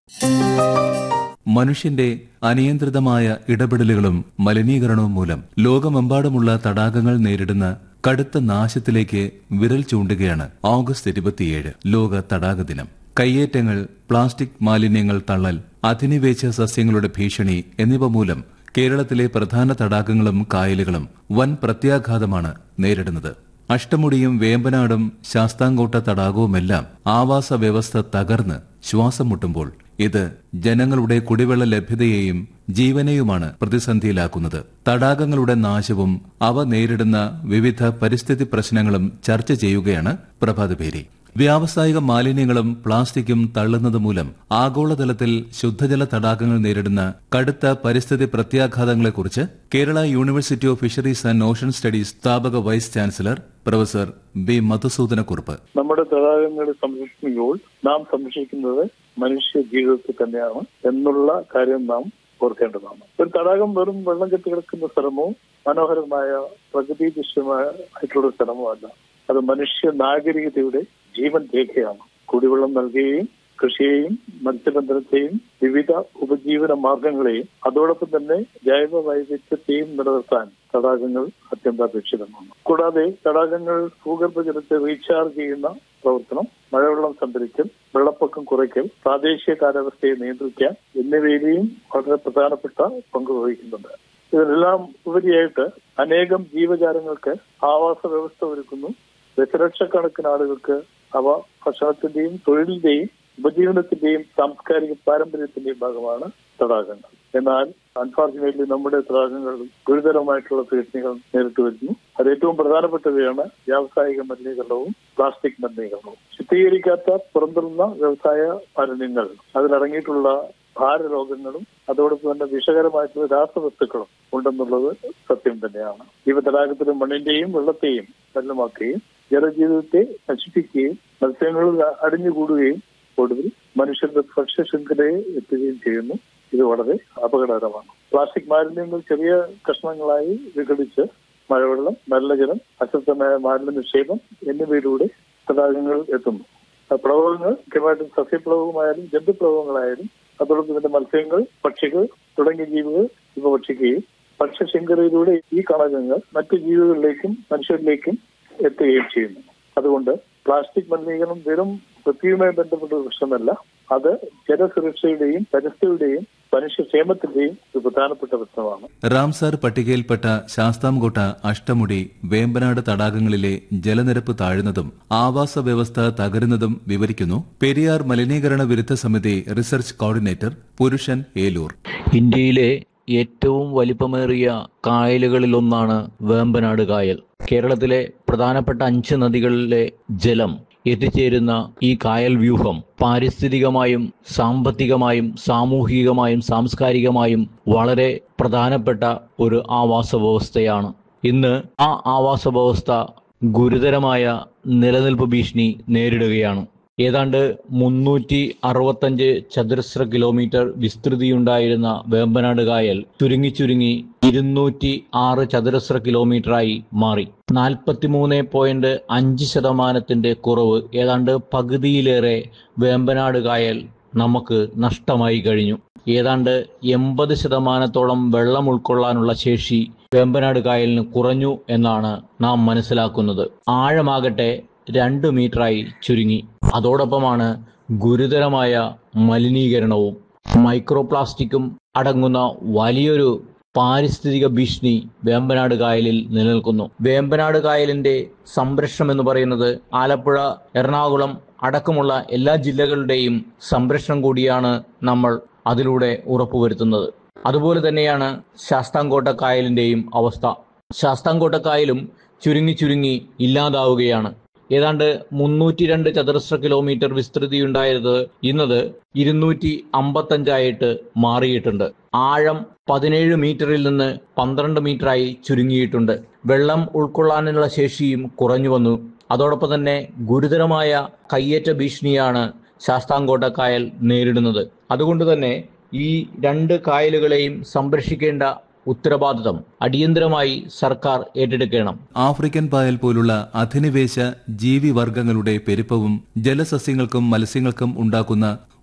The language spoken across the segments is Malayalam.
മനുഷ്യന്റെ അനിയന്ത്രിതമായ ഇടപെടലുകളും മലിനീകരണവും മൂലം ലോകമെമ്പാടുമുള്ള തടാകങ്ങൾ നേരിടുന്ന കടുത്ത നാശത്തിലേക്ക് വിരൽ ചൂണ്ടുകയാണ് ഓഗസ്റ്റ് ഇരുപത്തിയേഴ് ലോക തടാക ദിനം കയ്യേറ്റങ്ങൾ പ്ലാസ്റ്റിക് മാലിന്യങ്ങൾ തള്ളൽ അധിനിവേശ സസ്യങ്ങളുടെ ഭീഷണി എന്നിവ മൂലം കേരളത്തിലെ പ്രധാന തടാകങ്ങളും കായലുകളും വൻ പ്രത്യാഘാതമാണ് നേരിടുന്നത് അഷ്ടമുടിയും വേമ്പനാടും ശാസ്താംകോട്ട തടാകവുമെല്ലാം ആവാസ വ്യവസ്ഥ തകർന്ന് ശ്വാസം മുട്ടുമ്പോൾ ഇത് ജനങ്ങളുടെ കുടിവെള്ള ലഭ്യതയെയും ജീവനെയുമാണ് പ്രതിസന്ധിയിലാക്കുന്നത് തടാകങ്ങളുടെ നാശവും അവ നേരിടുന്ന വിവിധ പരിസ്ഥിതി പ്രശ്നങ്ങളും ചർച്ച ചെയ്യുകയാണ് പ്രഭാതപേരി വ്യാവസായിക മാലിന്യങ്ങളും പ്ലാസ്റ്റിക്കും തള്ളുന്നത് മൂലം ആഗോളതലത്തിൽ ശുദ്ധജല തടാകങ്ങൾ നേരിടുന്ന കടുത്ത പരിസ്ഥിതി പ്രത്യാഘാതങ്ങളെക്കുറിച്ച് Kerala university of fisheries and ocean studies സ്ഥാപക vice chancellor professor B Madhusoodanakurup നമ്മുടെ തടാകങ്ങളെ സംരക്ഷിക്കുമ്പോൾ നാം സംരക്ഷിക്കുന്നത് മനുഷ്യ ജീവിതത്തിൽ തന്നെയാണ് എന്നുള്ള കാര്യം നാം ഓർക്കേണ്ടതാണ് ഒരു തടാകം വെറും വെള്ളം കെട്ടി കിടക്കുന്ന സ്ഥലമോ മനോഹരമായ പ്രകൃതി ദൃശ്യമായിട്ടുള്ള സ്ഥലമോ അല്ല അത് മനുഷ്യ നാഗരികതയുടെ ജീവൻ രേഖയാണ് കുടിവെള്ളം നൽകുകയും കൃഷിയെയും മത്സ്യബന്ധനത്തെയും വിവിധ ഉപജീവന മാർഗങ്ങളെയും അതോടൊപ്പം തന്നെ ജൈവ വൈവിധ്യത്തെയും നിലനിർത്താൻ തടാകങ്ങൾ അത്യന്താപേക്ഷിതമാണ് കൂടാതെ തടാകങ്ങൾ ഭൂഗർഭജലത്തെ റീചാർജ് ചെയ്യുന്ന പ്രവർത്തനം മഴവെള്ളം സംഭരിക്കൽ വെള്ളപ്പൊക്കം കുറയ്ക്കൽ പ്രാദേശിക കാലാവസ്ഥയെ നിയന്ത്രിക്കാൻ എന്നിവയിലെയും വളരെ പ്രധാനപ്പെട്ട പങ്ക് വഹിക്കുന്നുണ്ട് ഇതിനെല്ലാം ഉപരിയായിട്ട് അനേകം ജീവജാലങ്ങൾക്ക് ആവാസ വ്യവസ്ഥ ഒരുക്കുന്നു ദശലക്ഷക്കണക്കിന് ആളുകൾക്ക് അവ ഭക്ഷണത്തിന്റെയും തൊഴിലിന്റെയും ഉപജീവനത്തിന്റെയും സാംസ്കാരിക പാരമ്പര്യത്തിന്റെയും ഭാഗമാണ് തടാകങ്ങൾ എന്നാൽ അൺഫോർച്ചുനേറ്റ്ലി നമ്മുടെ തടാകങ്ങൾ ഗുരുതരമായിട്ടുള്ള ഭീഷണികൾ നേരിട്ട് വരുന്നു അത് ഏറ്റവും പ്രധാനപ്പെട്ടവയാണ് വ്യാവസായിക മലിനീകരണവും പ്ലാസ്റ്റിക് മലിനീകരണവും ശുദ്ധീകരിക്കാത്ത പുറന്തള്ളുന്ന വ്യവസായ മാലിന്യങ്ങൾ അതിലടങ്ങിയിട്ടുള്ള ഭാരരോഗങ്ങളും അതോടൊപ്പം തന്നെ വിഷകരമായിട്ടുള്ള രാസവസ്തുക്കളും ഉണ്ടെന്നുള്ളത് സത്യം തന്നെയാണ് ഇവ തടാകത്തിലെ മണ്ണിന്റെയും വെള്ളത്തെയും മലിനമാക്കുകയും ജലജീവിതത്തെ നശിപ്പിക്കുകയും മത്സ്യങ്ങളിൽ അടിഞ്ഞുകൂടുകയും ഒടുവിൽ മനുഷ്യരുടെ ഭക്ഷ്യ ശൃംഖലയെ എത്തുകയും ചെയ്യുന്നു ഇത് വളരെ അപകടകരമാണ് പ്ലാസ്റ്റിക് മാലിന്യങ്ങൾ ചെറിയ കഷ്ണങ്ങളായി വിഘടിച്ച് മഴവെള്ളം മലിനജലം അശുദ്ധമായ മാലിന്യ നിക്ഷേപം എന്നിവയിലൂടെ തടാകങ്ങൾ എത്തുന്നു പ്ലവകങ്ങൾ മുഖ്യമായിട്ടും സസ്യപ്ലവകമായാലും ജന്തുപ്ലവകങ്ങളായാലും അതോടൊപ്പം തന്നെ മത്സ്യങ്ങൾ പക്ഷികൾ തുടങ്ങിയ ജീവികൾ ഇവ ഭക്ഷിക്കുകയും ഭക്ഷ്യശൃംഖലയിലൂടെ ഈ കണകങ്ങൾ മറ്റു ജീവികളിലേക്കും മനുഷ്യരിലേക്കും എത്തുകയും ചെയ്യുന്നു അതുകൊണ്ട് പ്ലാസ്റ്റിക് മലിനീകരണം വെറും വൃത്തിയുമായി ബന്ധപ്പെട്ട ഒരു പ്രശ്നമല്ല അത് ജലസുരക്ഷയുടെയും പരിസ്ഥിതിയുടെയും മനുഷ്യക്ഷേമത്തിന്റെയും ഒരു പ്രധാനപ്പെട്ട പ്രശ്നമാണ് റാംസാർ പട്ടികയിൽപ്പെട്ട ശാസ്താംകോട്ട അഷ്ടമുടി വേമ്പനാട് തടാകങ്ങളിലെ ജലനിരപ്പ് താഴുന്നതും ആവാസ വ്യവസ്ഥ തകരുന്നതും വിവരിക്കുന്നു പെരിയാർ മലിനീകരണ വിരുദ്ധ സമിതി റിസർച്ച് കോർഡിനേറ്റർ പുരുഷൻ ഏലൂർ ഇന്ത്യയിലെ ഏറ്റവും വലിപ്പമേറിയ കായലുകളിലൊന്നാണ് വേമ്പനാട് കായൽ കേരളത്തിലെ പ്രധാനപ്പെട്ട അഞ്ച് നദികളിലെ ജലം എത്തിച്ചേരുന്ന ഈ കായൽ വ്യൂഹം പാരിസ്ഥിതികമായും സാമ്പത്തികമായും സാമൂഹികമായും സാംസ്കാരികമായും വളരെ പ്രധാനപ്പെട്ട ഒരു ആവാസ വ്യവസ്ഥയാണ് ഇന്ന് ആ ആവാസ വ്യവസ്ഥ ഗുരുതരമായ നിലനിൽപ്പ് ഭീഷണി നേരിടുകയാണ് ഏതാണ്ട് മുന്നൂറ്റി അറുപത്തഞ്ച് ചതുരശ്ര കിലോമീറ്റർ വിസ്തൃതിയുണ്ടായിരുന്ന വേമ്പനാട് കായൽ ചുരുങ്ങി ചുരുങ്ങി ഇരുന്നൂറ്റി ആറ് ചതുരശ്ര കിലോമീറ്ററായി മാറി നാൽപ്പത്തിമൂന്ന് പോയിന്റ് അഞ്ച് ശതമാനത്തിന്റെ കുറവ് ഏതാണ്ട് പകുതിയിലേറെ വേമ്പനാട് കായൽ നമുക്ക് നഷ്ടമായി കഴിഞ്ഞു ഏതാണ്ട് എൺപത് ശതമാനത്തോളം വെള്ളം ഉൾക്കൊള്ളാനുള്ള ശേഷി വേമ്പനാട് കായലിന് കുറഞ്ഞു എന്നാണ് നാം മനസ്സിലാക്കുന്നത് ആഴമാകട്ടെ രണ്ട് മീറ്ററായി ചുരുങ്ങി അതോടൊപ്പമാണ് ഗുരുതരമായ മലിനീകരണവും മൈക്രോ പ്ലാസ്റ്റിക്കും അടങ്ങുന്ന വലിയൊരു പാരിസ്ഥിതിക ഭീഷണി വേമ്പനാട് കായലിൽ നിലനിൽക്കുന്നു വേമ്പനാട് കായലിന്റെ സംരക്ഷണം എന്ന് പറയുന്നത് ആലപ്പുഴ എറണാകുളം അടക്കമുള്ള എല്ലാ ജില്ലകളുടെയും സംരക്ഷണം കൂടിയാണ് നമ്മൾ അതിലൂടെ ഉറപ്പുവരുത്തുന്നത് അതുപോലെ തന്നെയാണ് ശാസ്താംകോട്ട കായലിന്റെയും അവസ്ഥ ശാസ്താംകോട്ട കായലും ചുരുങ്ങി ചുരുങ്ങി ഇല്ലാതാവുകയാണ് ഏതാണ്ട് മുന്നൂറ്റി രണ്ട് ചതുരശ്ര കിലോമീറ്റർ വിസ്തൃതിയുണ്ടായത് ഇന്നത് ഇരുന്നൂറ്റി അമ്പത്തഞ്ചായിട്ട് മാറിയിട്ടുണ്ട് ആഴം പതിനേഴ് മീറ്ററിൽ നിന്ന് പന്ത്രണ്ട് മീറ്ററായി ചുരുങ്ങിയിട്ടുണ്ട് വെള്ളം ഉൾക്കൊള്ളാനുള്ള ശേഷിയും കുറഞ്ഞു വന്നു അതോടൊപ്പം തന്നെ ഗുരുതരമായ കയ്യേറ്റ ഭീഷണിയാണ് ശാസ്താംകോട്ട കായൽ നേരിടുന്നത് അതുകൊണ്ട് തന്നെ ഈ രണ്ട് കായലുകളെയും സംരക്ഷിക്കേണ്ട ഉത്തരവാദിത്തം അടിയന്തരമായി സർക്കാർ ഏറ്റെടുക്കണം ആഫ്രിക്കൻ പായൽ പോലുള്ള അധിനിവേശ ജീവിവർഗങ്ങളുടെ പെരുപ്പവും ജലസസ്യങ്ങൾക്കും മത്സ്യങ്ങൾക്കും ഉണ്ടാക്കുന്ന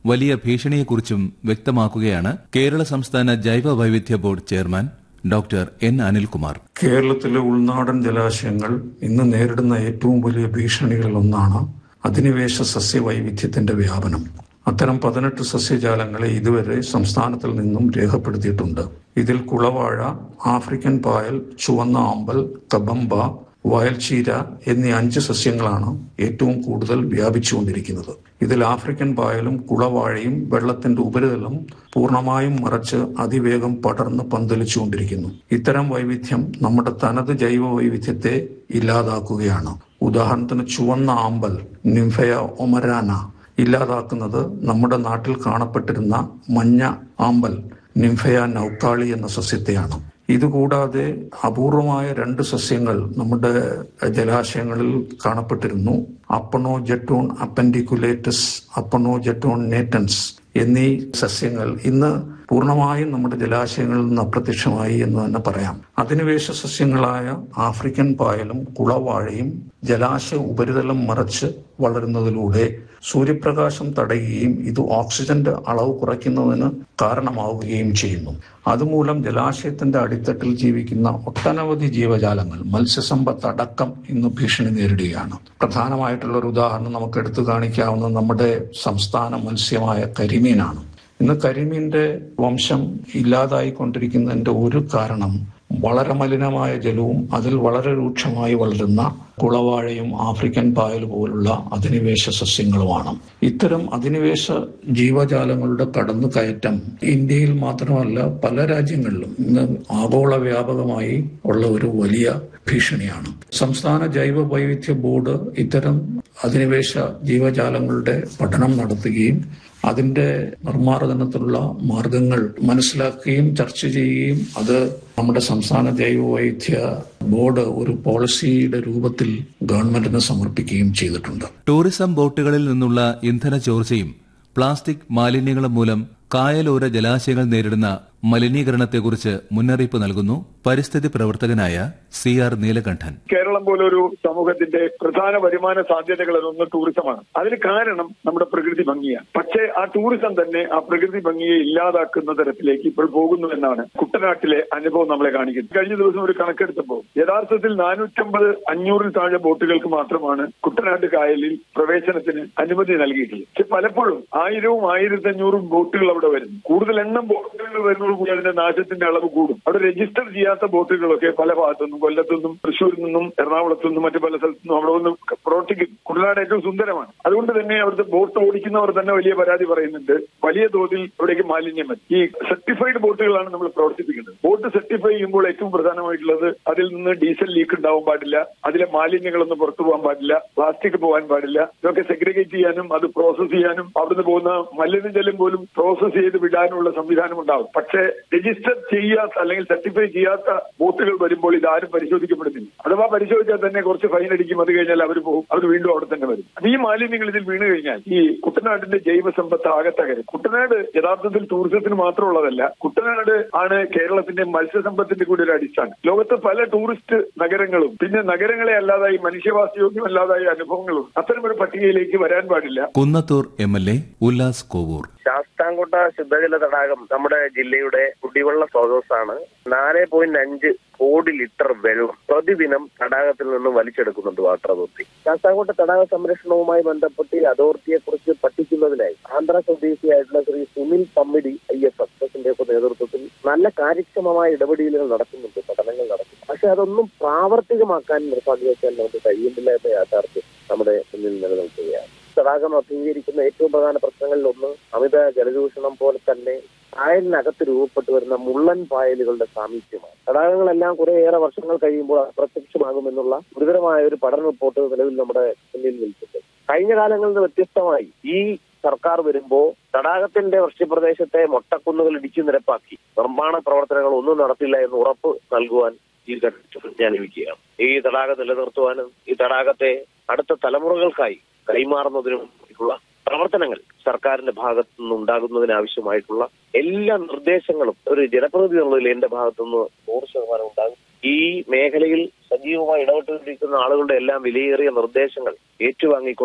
വലിയ ഭീഷണിയെക്കുറിച്ചും വ്യക്തമാക്കുകയാണ് കേരള സംസ്ഥാന ജൈവ വൈവിധ്യ board chairman doctor N Anilkumar കേരളത്തിലെ ഉൾനാടൻ ജലാശയങ്ങൾ ഇന്ന് നേരിടുന്ന ഏറ്റവും വലിയ ഭീഷണികളിൽ ഒന്നാണ് അധിനിവേശ സസ്യവൈവിധ്യത്തിന്റെ വ്യാപനം അത്തരം പതിനെട്ട് സസ്യജാലങ്ങളെ ഇതുവരെ സംസ്ഥാനത്തിൽ നിന്നും രേഖപ്പെടുത്തിയിട്ടുണ്ട് ഇതിൽ കുളവാഴ ആഫ്രിക്കൻ പായൽ ചുവന്ന ആമ്പൽ കബമ്പ വയൽച്ചീര എന്നീ അഞ്ച് സസ്യങ്ങളാണ് ഏറ്റവും കൂടുതൽ വ്യാപിച്ചുകൊണ്ടിരിക്കുന്നത് ഇതിൽ ആഫ്രിക്കൻ പായലും കുളവാഴയും വെള്ളത്തിന്റെ ഉപരിതലം പൂർണ്ണമായും മറച്ച് അതിവേഗം പടർന്ന് പന്തലിച്ചുകൊണ്ടിരിക്കുന്നു ഇത്തരം വൈവിധ്യം നമ്മുടെ തനത് ജൈവ വൈവിധ്യത്തെ ഇല്ലാതാക്കുകയാണ് ഉദാഹരണത്തിന് ചുവന്ന ആമ്പൽ നിംഫയ ഒമരാന ഇല്ലാതാക്കുന്നത് നമ്മുടെ നാട്ടിൽ കാണപ്പെട്ടിരുന്ന മഞ്ഞ ആമ്പൽ നിംഫയ നൗക്കാളി എന്ന സസ്യത്തെയാണ് ഇതുകൂടാതെ അപൂർവമായ രണ്ട് സസ്യങ്ങൾ നമ്മുടെ ജലാശയങ്ങളിൽ കാണപ്പെട്ടിരുന്നു അപ്പണോ ജെറ്റോൺ അപ്പൻഡിക്കുലേറ്റസ് അപ്പണോ ജെറ്റോൺ നേറ്റൻസ് എന്നീ സസ്യങ്ങൾ ഇന്ന് പൂർണ്ണമായും നമ്മുടെ ജലാശയങ്ങളിൽ നിന്ന് അപ്രത്യക്ഷമായി എന്ന് തന്നെ പറയാം അധിനിവേശ സസ്യങ്ങളായ ആഫ്രിക്കൻ പായലും കുളവാഴയും ജലാശയ ഉപരിതലം മറച്ച് വളരുന്നതിലൂടെ സൂര്യപ്രകാശം തടയുകയും ഇത് ഓക്സിജന്റെ അളവ് കുറയ്ക്കുന്നതിന് കാരണമാവുകയും ചെയ്യുന്നു അതുമൂലം ജലാശയത്തിന്റെ അടിത്തട്ടിൽ ജീവിക്കുന്ന ഒട്ടനവധി ജീവജാലങ്ങൾ മത്സ്യസമ്പത്ത് അടക്കം ഇന്ന് ഭീഷണി നേരിടുകയാണ് പ്രധാനമായിട്ടുള്ള ഒരു ഉദാഹരണം നമുക്ക് എടുത്തു കാണിക്കാവുന്ന നമ്മുടെ സംസ്ഥാന മത്സ്യമായ കരിമീനാണ് ഇന്ന് കരിമീന്റെ വംശം ഇല്ലാതായിക്കൊണ്ടിരിക്കുന്നതിന്റെ ഒരു കാരണം വളരെ മലിനമായ ജലവും അതിൽ വളരെ രൂക്ഷമായി വളരുന്ന കുളവാഴയും ആഫ്രിക്കൻ പായൽ പോലുള്ള അധിനിവേശ സസ്യങ്ങളുമാണ് ഇത്തരം അധിനിവേശ ജീവജാലങ്ങളുടെ കടന്നുകയറ്റം ഇന്ത്യയിൽ മാത്രമല്ല പല രാജ്യങ്ങളിലും ഇന്ന് ആഗോള വ്യാപകമായി ഉള്ള ഒരു വലിയ ഭീഷണിയാണ് സംസ്ഥാന ജൈവ വൈവിധ്യ ബോർഡ് ഇത്തരം അധിനിവേശ ജീവജാലങ്ങളുടെ പഠനം നടത്തുകയും അതിന്റെ നിർമ്മാർജ്ജനത്തിലുള്ള മാർഗങ്ങൾ മനസ്സിലാക്കുകയും ചർച്ച ചെയ്യുകയും അത് നമ്മുടെ സംസ്ഥാന ജൈവ വൈവിധ്യ ബോർഡ് ഒരു പോളിസിയുടെ രൂപത്തിൽ ഗവൺമെന്റിന് സമർപ്പിക്കുകയും ചെയ്തിട്ടുണ്ട് ടൂറിസം ബോട്ടുകളിൽ നിന്നുള്ള ഇന്ധന ചോർച്ചയും പ്ലാസ്റ്റിക് മാലിന്യങ്ങളും മൂലം കായലോര ജലാശയങ്ങൾ നേരിടുന്ന മലിനീകരണത്തെക്കുറിച്ച് മുന്നറിയിപ്പ് നൽകുന്നു പരിസ്ഥിതി പ്രവർത്തകനായ സി ആർ നീലകണ്ഠൻ കേരളം പോലെ ഒരു സമൂഹത്തിന്റെ പ്രധാന വരുമാന സാധ്യതകളിലൊന്ന് ടൂറിസമാണ് അതിന് കാരണം നമ്മുടെ പ്രകൃതി ഭംഗിയാണ് പക്ഷേ ആ ടൂറിസം തന്നെ ആ പ്രകൃതി ഭംഗിയെ ഇല്ലാതാക്കുന്ന തരത്തിലേക്ക് ഇപ്പോൾ പോകുന്നു എന്നാണ് കുട്ടനാട്ടിലെ അനുഭവം നമ്മളെ കാണിക്കുന്നത് കഴിഞ്ഞ ദിവസം ഒരു കണക്കെടുത്തപ്പോൾ യഥാർത്ഥത്തിൽ നാനൂറ്റമ്പത് അഞ്ഞൂറിൽ താഴെ ബോട്ടുകൾക്ക് മാത്രമാണ് കുട്ടനാട്ട് കായലിൽ പ്രവേശനത്തിന് അനുമതി നൽകിയിട്ടുള്ളത് പക്ഷെ പലപ്പോഴും ആയിരവും ആയിരത്തി അഞ്ഞൂറും ബോട്ടുകൾ അവിടെ വരുന്നു കൂടുതൽ എണ്ണം ബോട്ടുകൾ വരുന്നതോടുകൂടി അതിന്റെ നാശത്തിന്റെ അളവ് കൂടും അവിടെ രജിസ്റ്റർ ചെയ്യാത്ത ബോട്ടുകളൊക്കെ പല ഭാഗത്തുനിന്നും കൊല്ലത്തുനിന്നും തൃശ്ശൂരിൽ നിന്നും എറണാകുളത്തു നിന്നും മറ്റു പല സ്ഥലത്തു നിന്നും അവിടെ ഒന്ന് പ്രവർത്തിക്കും കുട്ടനാട് ഏറ്റവും സുന്ദരമാണ് അതുകൊണ്ട് തന്നെ അവിടുത്തെ ബോട്ട് ഓടിക്കുന്നവർ തന്നെ വലിയ പരാതി പറയുന്നുണ്ട് വലിയ തോതിൽ ഇവിടേക്ക് മാലിന്യം വരും ഈ സർട്ടിഫൈഡ് ബോട്ടുകളാണ് നമ്മൾ പ്രവർത്തിപ്പിക്കുന്നത് ബോട്ട് സർട്ടിഫൈ ചെയ്യുമ്പോൾ ഏറ്റവും പ്രധാനമായിട്ടുള്ളത് അതിൽ നിന്ന് ഡീസൽ ലീക്ക് ഉണ്ടാവാൻ പാടില്ല അതിലെ മാലിന്യങ്ങളൊന്നും പുറത്തു പോകാൻ പാടില്ല പ്ലാസ്റ്റിക് പോകാൻ പാടില്ല ഇതൊക്കെ സെഗ്രിഗേറ്റ് ചെയ്യാനും അത് പ്രോസസ് ചെയ്യാനും അവിടുന്ന് പോകുന്ന മലിനജലം പോലും പ്രോസസ് ചെയ്ത് വിടാനുള്ള സംവിധാനം ഉണ്ടാവും പക്ഷേ രജിസ്റ്റർ ചെയ്യാത്ത അല്ലെങ്കിൽ സർട്ടിഫൈ ചെയ്യാത്ത ബോട്ടുകൾ വരുമ്പോൾ ഇതാരും പരിശോധിക്കപ്പെടുന്നില്ല അഥവാ പരിശോധിച്ചാൽ തന്നെ കുറച്ച് ഫൈൻ അടിക്കും അത് കഴിഞ്ഞാൽ അവർ പോകും അവർ വീണ്ടും അവിടെ തന്നെ വരും അപ്പൊ ഈ മാലിന്യങ്ങൾ ഇതിൽ വീണ് കഴിഞ്ഞാൽ ഈ കുട്ടനാടിന്റെ ജൈവസമ്പത്ത് ആകെ തകരും കുട്ടനാട് യഥാർത്ഥത്തിൽ ടൂറിസത്തിന് മാത്രമുള്ളതല്ല കുട്ടനാട് ആണ് കേരളത്തിന്റെ മത്സ്യസമ്പത്തിന്റെ കൂടി ഒരു അടിസ്ഥാനം ലോകത്ത് പല ടൂറിസ്റ്റ് നഗരങ്ങളും പിന്നെ നഗരങ്ങളെ അല്ലാതായി മനുഷ്യവാസയോഗ്യമല്ലാതായ അനുഭവങ്ങളും അത്തരമൊരു പട്ടികയിലേക്ക് വരാൻ പാടില്ല Kunnathur M L A Ullas Kovoor Sasthamkotta ശുദ്ധജല തടാകം നമ്മുടെ ജില്ലയുടെ കുടിവെള്ള സ്രോതസ്സാണ് നാല് പോയിന്റ് അഞ്ച് കോടി ലിറ്റർ വെള്ളം പ്രതിദിനം തടാകത്തിൽ നിന്ന് വലിച്ചെടുക്കുന്നുണ്ട് വാട്ടർ അതോറിറ്റി ശാസ്താംകോട്ട തടാക സംരക്ഷണവുമായി ബന്ധപ്പെട്ട് ഈ അതോറിറ്റിയെ കുറിച്ച് പഠിക്കുന്നതിനായി ആന്ധ്ര സ്വദേശിയായിട്ടുള്ള ശ്രീ സുനിൽ പമ്മിടി ഐ എഫ് എക്സസിന്റെ ഒക്കെ നേതൃത്വത്തിൽ നല്ല കാര്യക്ഷമമായ ഇടപെടലുകൾ നടക്കുന്നുണ്ട് പഠനങ്ങൾ നടക്കുന്നു പക്ഷെ അതൊന്നും പ്രാവർത്തികമാക്കാൻ നിർഭാഗ്യവശാൽ നമുക്ക് കഴിയുന്നില്ല എന്ന യാഥാർത്ഥ്യം നമ്മുടെ മുന്നിൽ നിലനിൽക്കുകയാണ് തടാകം അഭിമുഖീകരിക്കുന്ന ഏറ്റവും പ്രധാന പ്രശ്നങ്ങളിൽ ഒന്ന് അമിത ജലചൂഷണം പോലെ തന്നെ കായലിനകത്ത് രൂപപ്പെട്ടു വരുന്ന മുള്ളൻ പായലുകളുടെ സാമീപ്യമാണ് തടാകങ്ങളെല്ലാം കുറേയേറെ വർഷങ്ങൾ കഴിയുമ്പോൾ അപ്രത്യക്ഷമാകുമെന്നുള്ള ഗുരുതരമായ ഒരു പഠന റിപ്പോർട്ട് നിലവിൽ നമ്മുടെ മുന്നിൽ നിൽക്കുന്നുണ്ട് കഴിഞ്ഞ കാലങ്ങളിൽ നിന്ന് വ്യത്യസ്തമായി ഈ സർക്കാർ വരുമ്പോ തടാകത്തിന്റെ വൃഷ്ടിപ്രദേശത്തെ മൊട്ടക്കുന്നുകൾ ഇടിച്ചു നിരപ്പാക്കി നിർമ്മാണ പ്രവർത്തനങ്ങൾ ഒന്നും നടത്തില്ല എന്ന് ഉറപ്പ് നൽകുവാൻ ഈ ഘട്ടത്തിൽ ധ്യാനിക്കുകയാണ് ഈ തടാകം നിലനിർത്തുവാനും ഈ തടാകത്തെ അടുത്ത തലമുറകൾക്കായി കൈമാറുന്നതിനും ഉള്ള പ്രവർത്തനങ്ങൾ സർക്കാരിന്റെ ഭാഗത്തു നിന്ന് ഉണ്ടാകുന്നതിനാവശ്യമായിട്ടുള്ള എല്ലാ നിർദ്ദേശങ്ങളും ഒരു ജനപ്രതിനിധി എന്നുള്ളതിൽ എന്റെ ഭാഗത്തുനിന്ന് നൂറ് ശതമാനം ഉണ്ടാകും ഈ മേഖലയിൽ സജീവമായി ഇടപെട്ടുകൊണ്ടിരിക്കുന്ന ആളുകളുടെ എല്ലാം വിലയേറിയ നിർദ്ദേശങ്ങൾ ഏറ്റുവാങ്ങിക്കൊണ്ട്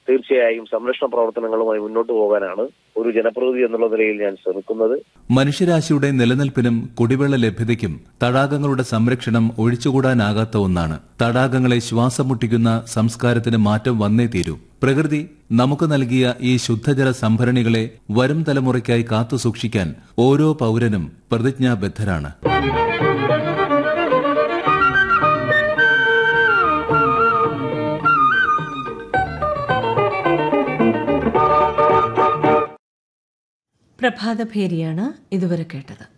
തീർച്ചയായും സംരക്ഷണ പ്രവർത്തനങ്ങളുമായി മുന്നോട്ട് പോകാനാണ് ഒരു ജനപ്രതിനിധി എന്നുള്ള നിലയിൽ ഞാൻ ശ്രമിക്കുന്നത് മനുഷ്യരാശിയുടെ നിലനിൽപ്പിനും കുടിവെള്ള ലഭ്യതയ്ക്കും തടാകങ്ങളുടെ സംരക്ഷണം ഒഴിച്ചുകൂടാനാകാത്ത ഒന്നാണ് തടാകങ്ങളെ ശ്വാസം മുട്ടിക്കുന്ന സംസ്കാരത്തിന് മാറ്റം വന്നേ തീരൂ പ്രകൃതി നമുക്ക് നൽകിയ ഈ ശുദ്ധജല സംഭരണികളെ വരും തലമുറയ്ക്കായി കാത്തുസൂക്ഷിക്കാൻ ഓരോ പൌരനും പ്രതിജ്ഞാബദ്ധരാണ് പ്രഭാതഭേരിയാണ് ഇതുവരെ കേട്ടത്